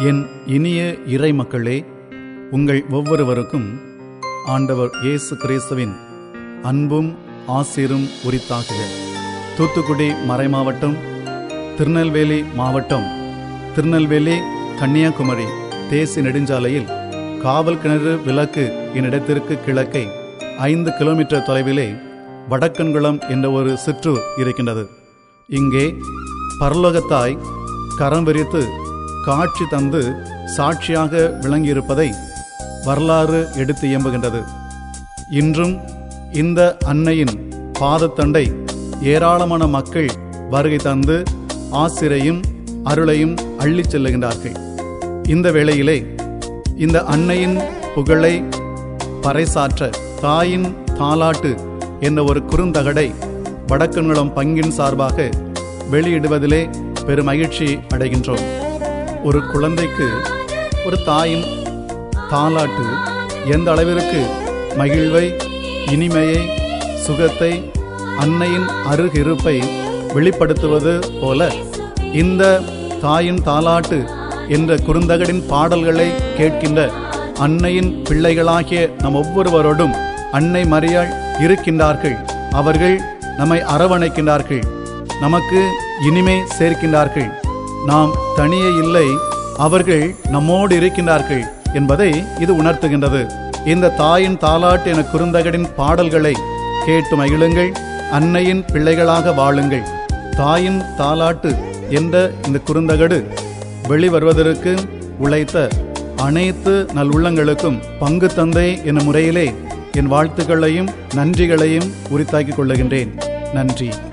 என் இனிய இறை மக்களே உங்கள் ஒவ்வொருவருக்கும் ஆண்டவர் இயேசு கிறிஸ்துவின் அன்பும் ஆசீரும் உரித்தாகுக தூத்துக்குடி மறைமாவட்டம் திருநெல்வேலி மாவட்டம் திருநெல்வேலி கன்னியாகுமரி தேசிய நெடுஞ்சாலையில் காவல் கிணறு விளக்கு என்னிடத்திற்கு கிழக்கே ஐந்து கிலோமீட்டர் தொலைவிலே வடக்கன்குளம் என்ற ஒரு சிற்றூர் இருக்கின்றது இங்கே பரலோகத்தாய் கரம் விரித்து காட்சி தந்து சாட்சியாக விளங்கியிருப்பதை வரலாறு எடுத்து இயம்புகின்றது இன்றும் இந்த அன்னையின் பாதத்தண்டை ஏராளமான மக்கள் வருகை தந்து ஆசிரையும் அருளையும் அள்ளிச் செல்லுகின்றார்கள் இந்த வேளையிலே இந்த அன்னையின் புகழை பறைசாற்ற தாயின் தாலாட்டு என்ற ஒரு குறுந்தகடை வடக்கன்குளம் பங்கின் சார்பாக வெளியிடுவதிலே பெருமகிழ்ச்சி அடைகின்றோம் ஒரு குழந்தைக்கு ஒரு தாயின் தாலாட்டு எந்த அளவிற்கு மகிழ்வை இனிமையை சுகத்தை அன்னையின் அருகிருப்பை வெளிப்படுத்துவது போல இந்த தாயின் தாலாட்டு என்ற குறுந்தகடின் பாடல்களை கேட்கின்ற அன்னையின் பிள்ளைகளாகிய நம் ஒவ்வொருவரோடும் அன்னை மரியாள் இருக்கின்றார்கள் அவர்கள் நம்மை அரவணைக்கின்றார்கள் நமக்கு இனிமை சேர்க்கின்றார்கள் நாம் தனியே இல்லை அவர்கள் நம்மோடு இருக்கின்றார்கள் என்பதை இது உணர்த்துகின்றது இந்த தாயின் தாலாட்டு என குறுந்தகடின் பாடல்களை கேட்டு மகிழுங்கள் அன்னையின் பிள்ளைகளாக வாழுங்கள் தாயின் தாலாட்டு என்ற இந்த குறுந்தகடு வெளிவருவதற்கு உழைத்த அனைத்து நல்உள்ளங்களுக்கும் பங்கு தந்தை என முறையிலே என் வாழ்த்துக்களையும் நன்றிகளையும் உரித்தாக்கிக் கொள்ளுகின்றேன் நன்றி